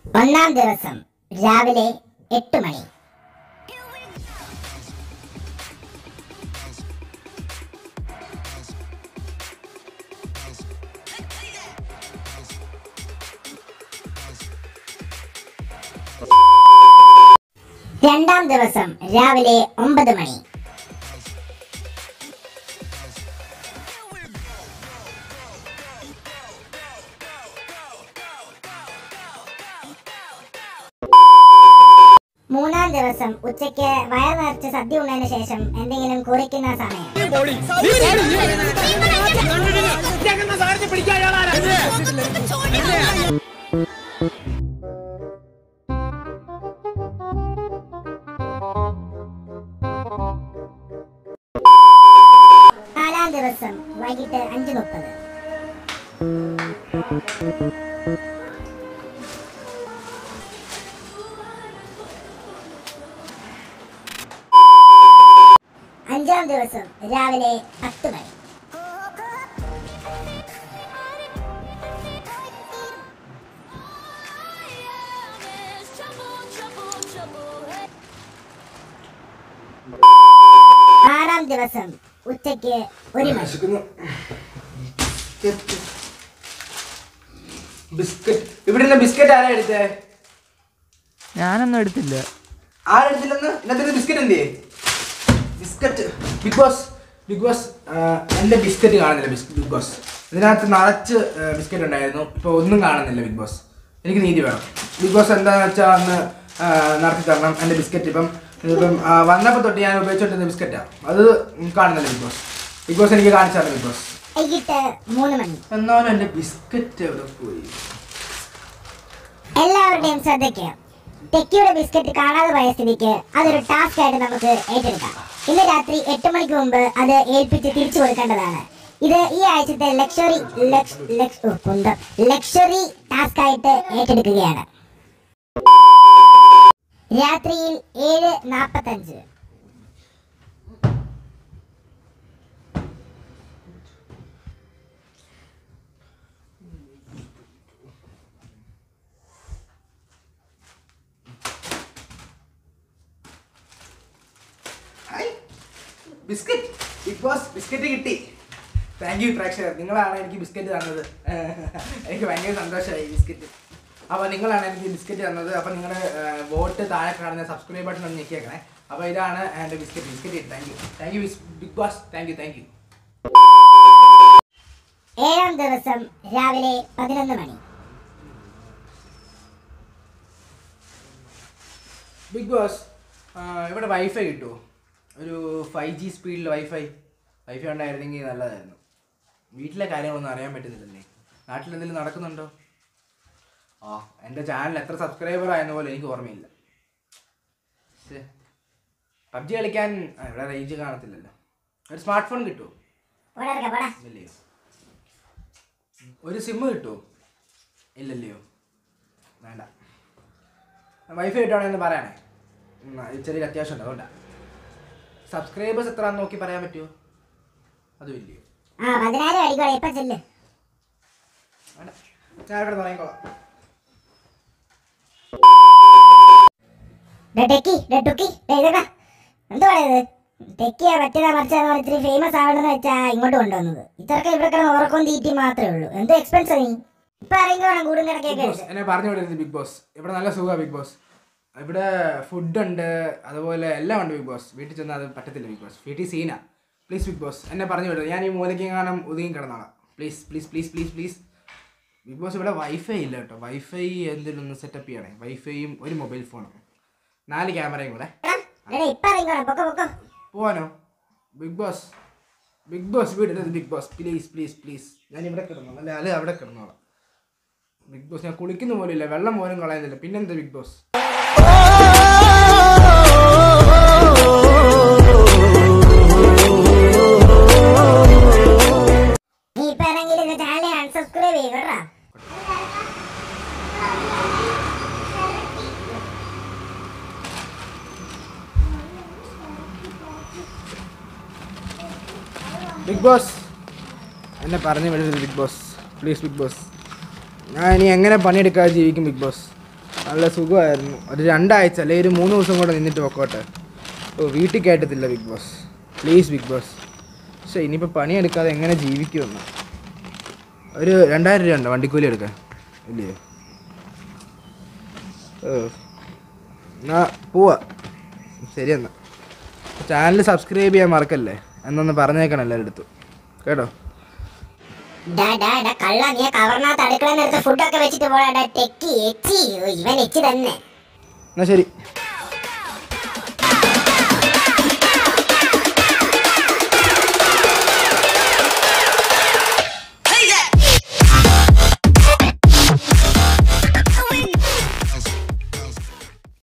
ഒന്നാം ദിവസം രാവിലെ എട്ട് മണി രണ്ടാം ദിവസം രാവിലെ ഒമ്പത് മണി മൂന്നാം ദിവസം ഉച്ചയ്ക്ക് വയർ നിറച്ച് സദ്യ ഉണ്ണതിന് ശേഷം എന്തെങ്കിലും കുറിക്കുന്ന സമയം നാലാം ദിവസം വൈകിട്ട് അഞ്ച് മുപ്പത് അഞ്ചാം ദിവസം രാവിലെ പത്ത് മണി ആറാം ദിവസം ഉച്ചയ്ക്ക് ഒരു മണി വിശക്കുന്നു. ബിസ്ക്കറ്റ് ഇവിടെ നിന്ന് ബിസ്ക്കറ്റ് ആരാ എടുത്തേ ഞാനൊന്നും എടുത്തില്ല ആരെടുത്തില്ലെന്ന് ഇന്നത്തെ ബിസ്ക്കറ്റ് എന്ത് biscuit Big Boss Big Boss എൻ്റെ ബിസ്ക്കറ്റ് കാണുന്നില്ല ബിസ് ബിഗ് ബോസ് ഇതിനകത്ത് നിറച്ച് ബിസ്ക്കറ്റ് ഉണ്ടായിരുന്നു ഇപ്പോൾ ഒന്നും കാണുന്നില്ല ബിഗ് ബോസ് എനിക്ക് നീതി വേണം ബിഗ് ബോസ് എന്താണെന്ന് വെച്ചാൽ അന്ന് ആ, നടത്തി തരണം എൻ്റെ ബിസ്ക്കറ്റ് ഇപ്പം ഇപ്പം ആ, വന്നപ്പോൾ തൊട്ട് ഞാൻ ഉപയോഗിച്ചോണ്ടിരുന്ന ബിസ്ക്കറ്റാണ് അത് കാണുന്നില്ല ബിഗ് ബോസ് ബിഗ് ബോസ് എനിക്ക് കാണിച്ചാണ് ബിഗ് ബോസ് വൈകിട്ട് മൂന്ന് മണി എന്നാലും എൻ്റെ ബിസ്ക്കറ്റ് എവിടെ പോയി എല്ലാവരുടെയും ശ്രദ്ധയ്ക്ക് ടെക്കിയുടെ ബിസ്ക്കറ്റ് കാണാതെ പോയ സ്ഥിതിക്ക് അതൊരു ടാസ്ക് ആയിട്ട് നമുക്ക് ഏറ്റെടുക്കാം ഇന്ന് രാത്രി എട്ട് മണിക്ക് മുമ്പ് അത് ഏൽപ്പിച്ച് തിരിച്ചു കൊടുക്കേണ്ടതാണ് ഇത് ഈ ആഴ്ചത്തെ ലക്ഷറി ലക്ഷറി ടാസ്ക് ആയിട്ട് ഏറ്റെടുക്കുകയാണ് രാത്രിയിൽ ഏഴ് നാപ്പത്തഞ്ച് hi biscuit Big Boss biscuit കിട്ടി താങ്ക് യു പ്രേക്ഷകർ നിങ്ങളാണ് എനിക്ക് ബിസ്ക്കറ്റ് തന്നത് എനിക്ക് ഭയങ്കര സന്തോഷമായി ബിസ്ക്കറ്റ് അപ്പോൾ നിങ്ങളാണ് എനിക്ക് ബിസ്ക്കറ്റ് തന്നത് അപ്പോൾ നിങ്ങളുടെ വോട്ട് താഴെ കാണുന്ന സബ്സ്ക്രൈബ് ബട്ടൺ ഒന്ന് ഞെക്കിയേക്കണേ അപ്പോൾ ഇതാണ് എൻ്റെ biscuit biscuit thank you thank you Big Boss thank you thank you ഏഴാം ദിവസം രാവിലെ പതിനൊന്ന് മണി ബിഗ് ബോസ് ഇവിടെ വൈഫൈ കിട്ടുമോ ഒരു ഫൈവ് ജി സ്പീഡിൽ വൈഫൈ വൈഫൈ ഉണ്ടായിരുന്നെങ്കിൽ നല്ലതായിരുന്നു വീട്ടിലെ കാര്യങ്ങളൊന്നും അറിയാൻ പറ്റുന്നില്ലല്ലേ നാട്ടിൽ എന്തെങ്കിലും നടക്കുന്നുണ്ടോ ആ എൻ്റെ ചാനൽ എത്ര സബ്സ്ക്രൈബർ ആയെന്ന പോലെ എനിക്ക് ഓർമ്മയില്ല പബ്ജി കളിക്കാൻ ആ, ഇവിടെ റേഞ്ച് കാണത്തില്ലല്ലോ ഒരു സ്മാർട്ട് ഫോൺ കിട്ടുമോ പോടാ പോടാ ഇല്ലല്ലയോ ഒരു സിമ്മ് കിട്ടുമോ ഇല്ലല്ലയോ വേണ്ട വൈഫൈ കിട്ടുവാണെന്ന് പറയണേ ഉം, അത് ചെറിയൊരു അത്യാവശ്യം ഉണ്ട് അതുകൊണ്ടാ സബ്സ്ക്രൈബേഴ്സ് എത്രയാണെന്ന് നോക്കി പറയാൻ പറ്റുമോ അതും ഇല്ലയോ ആ പതിനായിരം അടിക്കോളെ ഇപ്പൊ ചെല്ല് വേണ്ട ഞാൻ ഇവിടെ തുടങ്ങിക്കോളാം ഡേ ടെക്കി ഡേ ടുക്കി ഡേ ഇതെടാ എന്തുവാ ഇത് ടെക്കിയാ മറ്റേതാ മറിച്ചതാ ഇത്തിരി ഫേമസ് ആവണമെന്ന് വെച്ചാ ഇങ്ങോട്ട് കൊണ്ടുവന്നത് ഇത്രയൊക്കെ ഇവിടെ കിടന്ന് ഉറക്കം തീറ്റി മാത്രമേ ഉള്ളൂ എന്ത് എക്സ്പെൻസ് നീ ഇപ്പൊ അറിയുന്നതാണ് കൂടും ബിഗ് കിടക്കൊക്കെ ബോസ് എന്നെ പറഞ്ഞു വിടരുത് ബിഗ് ബോസ് ഇവിടെ നല്ല സുഖമാണ് ബിഗ് ബോസ് ഇവിടെ ഫുഡ് ഉണ്ട് അതുപോലെ എല്ലാം ഉണ്ട് ബിഗ് ബോസ് വീട്ടിൽ ചെന്നാൽ അത് പറ്റത്തില്ല ബിഗ് ബോസ് വീട്ടിൽ സീന പ്ലീസ് ബിഗ് ബോസ് എന്നെ പറഞ്ഞു വിടരുത് ഞാൻ ഈ മൂലയ്ക്ക് കാണാൻ ഒതുങ്ങി കിടന്നോളാം please please please please please Big Boss ഇവിടെ വൈഫൈ ഇല്ല കേട്ടോ വൈഫൈ എന്തെങ്കിലും ഒന്ന് സെറ്റപ്പ് ചെയ്യണേ വൈഫൈയും ഒരു മൊബൈൽ ഫോണും നാല് ക്യാമറയും കൂടെ എടാ ഇപ്പൊ അറിയിക്കോളാം പൊക്കോ പൊക്കോ പോവാനോ ബിഗ് ബോസ് ബിഗ് ബോസ് വിടരുത് Big Boss please please please ഞാൻ ഇവിടെ കിടന്നോളാം അല്ലെ അല്ലെ അവിടെ കിടന്നോളാം ബിഗ് ബോസ് ഞാൻ കുളിക്കുന്ന പോലും ഇല്ല വെള്ളം പോലും കളയുന്നില്ല പിന്നെന്താ ബിഗ് ബോസ് നീ ഇപ്പൊ ആണെങ്കിൽ ഇത് ചാനൽ അൺസബ്സ്ക്രൈബ് ചെയ്യും കേട്ടോ ബിഗ് ബോസ് എന്നെ പറഞ്ഞു വിടരുത് Big Boss please Big Boss ഞാൻ ഇനി എങ്ങനെ പണിയെടുക്കാതെ ജീവിക്കും ബിഗ് ബോസ് നല്ല സുഖമായിരുന്നു ഒരു രണ്ടാഴ്ച അല്ലെങ്കിൽ ഒരു മൂന്ന് ദിവസം കൂടെ നിന്നിട്ട് പൊക്കോട്ടെ ഓ വീട്ടിൽ കയറ്റത്തില്ല Big Boss please Big Boss പക്ഷേ ഇനിയിപ്പോൾ പണിയെടുക്കാതെ എങ്ങനെ ജീവിക്കുമെന്ന് ഒരു രണ്ടായിരം രൂപ ഉണ്ടോ വണ്ടിക്കൂലി എടുക്കാൻ ഇല്ലയോ ഓ എന്നാ പോവാ ശരി എന്നാ ചാനൽ സബ്സ്ക്രൈബ് ചെയ്യാൻ മറക്കല്ലേ എന്നൊന്ന് പറഞ്ഞേക്കണം എല്ലാവരുടെ അടുത്തും കേട്ടോ ഡാ ഡാ ഡാ കള്ള നീ കവർണാത്ത് അടുക്കള നേരത്തെ ഫുഡൊക്കെ വെച്ചിട്ട് പോടാ ടെക്കി എച്ചി ഇവൻ എച്ചി തന്നെ എന്നാ ശരി